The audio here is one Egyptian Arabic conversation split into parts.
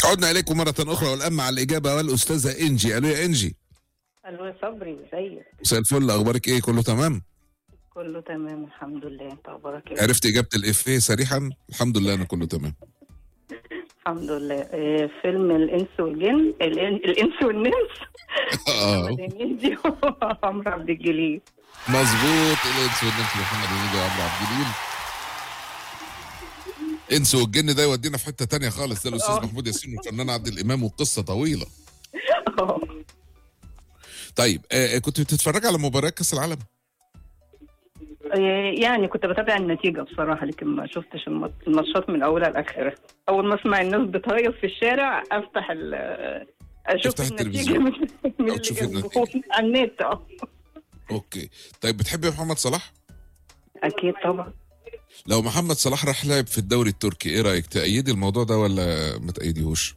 عدنا اليكم مره اخرى والان مع الاجابه والاستاذه انجي الو يا انجي الو يا صبري ازيك مساء الفل اخبارك ايه كله تمام كله تمام الحمد لله انت اخبارك ايه عرفت اجابه الافيه سريعا الحمد لله انا كله تمام الحمد لله إيه فيلم الانس والجن الإن- الانس والنمس اه محمد هنيدي وعمرو عبد الجليل مظبوط الانس والنمس محمد هنيدي وعمرو عبد الجليل انس والجن ده يودينا في حته تانية خالص ده الاستاذ آه. محمود ياسين والفنان عادل امام وقصه طويله آه. طيب آه كنت بتتفرج على مباريات كاس العالم إيه يعني كنت بتابع النتيجة بصراحة لكن ما شفتش الم- الماتشات من أولها لآخرها أول ما أسمع الناس بتهيص في الشارع أفتح ال أشوف تفتح النتيجة التلفزيون. من من أو اللي تشوف جنبهم. على النت اه اوكي طيب بتحبي محمد صلاح أكيد طبعا لو محمد صلاح راح لعب في الدوري التركي ايه رايك تأيدي الموضوع ده ولا ما تأيديهوش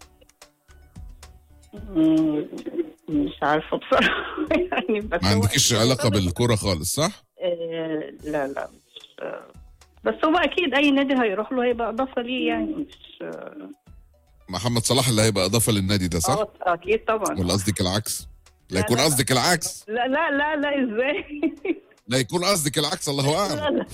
مم، مش عارفة بصراحة يعني بس ما هو عندكيش أكيد علاقه طبعاً. بالكوره خالص صح آه، لا لا مش آه، بس هو اكيد اي نادي هيروح له هيبقى اضافه ليه يعني مش آه، محمد صلاح اللي هيبقى اضافه للنادي ده صح اه اكيد طبعا ولا قصدك العكس لا لا، يكون لا. قصدك العكس لا لا لا لا ازاي لا يكون قصدك العكس الله لا اعلم لا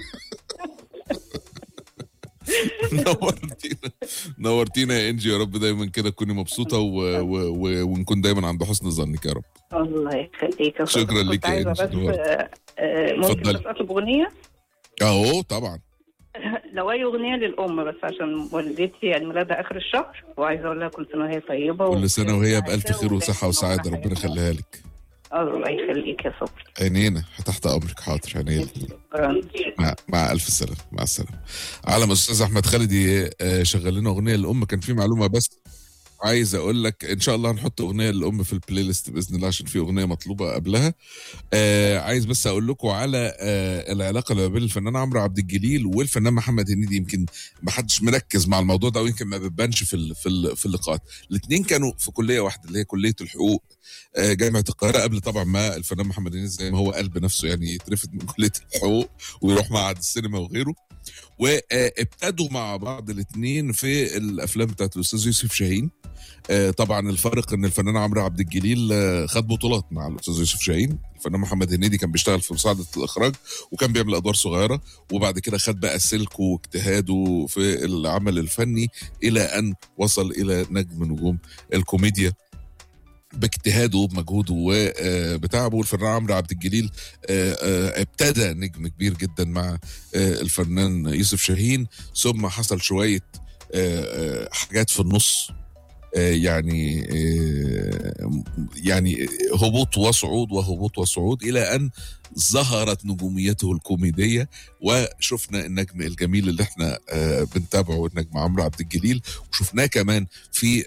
نورتينا نورتينا يا انجي يا رب دايما كده تكوني مبسوطه و... و... و... ونكون دايما عند حسن ظنك يا رب الله يخليك يا شكراً فندم. ليك كنت يا عايزه إنجي، بس نورت. آه، آه، ممكن اتفضلي. بس اطلب اغنيه اهو طبعا لو اي اغنيه للام بس عشان والدتي عيد ميلادها اخر الشهر وعايزه اقول لها كل سنه وهي طيبه كل سنه وهي بألف وسعيدة خير وصحه ودايماً وسعاده معاها ربنا حياة. يخليها لك الله يخليك يا صبري عينينا تحت امرك حاضر عينينا شكرا مع, مع الف سلامه مع السلامه على استاذ احمد خالد آه، شغل لنا اغنيه للام كان في معلومه بس عايز اقول لك ان شاء الله هنحط اغنيه للام في البلاي ليست باذن الله عشان في اغنيه مطلوبه قبلها آه عايز بس اقول لكم على آه العلاقه اللي ما بين الفنان عمرو عبد الجليل والفنان محمد هنيدي يمكن ما حدش مركز مع الموضوع ده ويمكن ما بتبانش في ال- في ال- في اللقاءات الاثنين كانوا في كليه واحده اللي هي كليه الحقوق آه، جامعه القاهره قبل طبعا ما الفنان محمد هنيدي زي ما هو قال بنفسه يعني يترفد من كليه الحقوق ويروح معهد السينما وغيره وابتدوا مع بعض الاثنين في الافلام بتاعت الاستاذ يوسف شاهين آه، طبعا الفرق ان الفنان عمرو عبد الجليل آه، خد بطولات مع الاستاذ يوسف شاهين الفنان محمد هنيدي كان بيشتغل في مساعده الاخراج وكان بيعمل ادوار صغيره وبعد كده خد بقى سلكه واجتهاده في العمل الفني الى ان وصل الى نجم نجوم الكوميديا باجتهاده وبمجهوده وبتعبه والفنان عمرو عبد الجليل آه، آه، ابتدى نجم كبير جدا مع آه، الفنان يوسف شاهين ثم حصل شويه آه، آه، حاجات في النص آه، يعني آه، يعني هبوط وصعود وهبوط وصعود الى ان ظهرت نجوميته الكوميديه وشفنا النجم الجميل اللي احنا آه، بنتابعه النجم عمرو عبد الجليل وشفناه كمان في آه،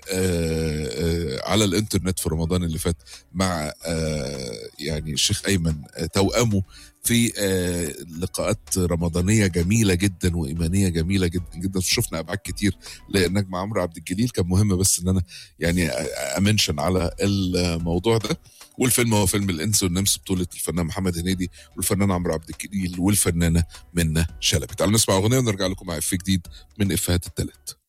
آه، على الانترنت في رمضان اللي فات مع آه، يعني الشيخ ايمن آه، توأمه في آه، لقاءات رمضانيه جميله جدا وايمانيه جميله جدا جدا شفنا ابعاد كتير للنجم عمرو عبد الجليل كان مهم بس ان انا يعني امنشن على الموضوع ده والفيلم هو فيلم الانس والنمس بطوله الفنان محمد هنيدي والفنان عمرو عبد الجليل والفنانه منى شلبي تعالوا نسمع اغنيه ونرجع لكم مع اف جديد من افيهات التلات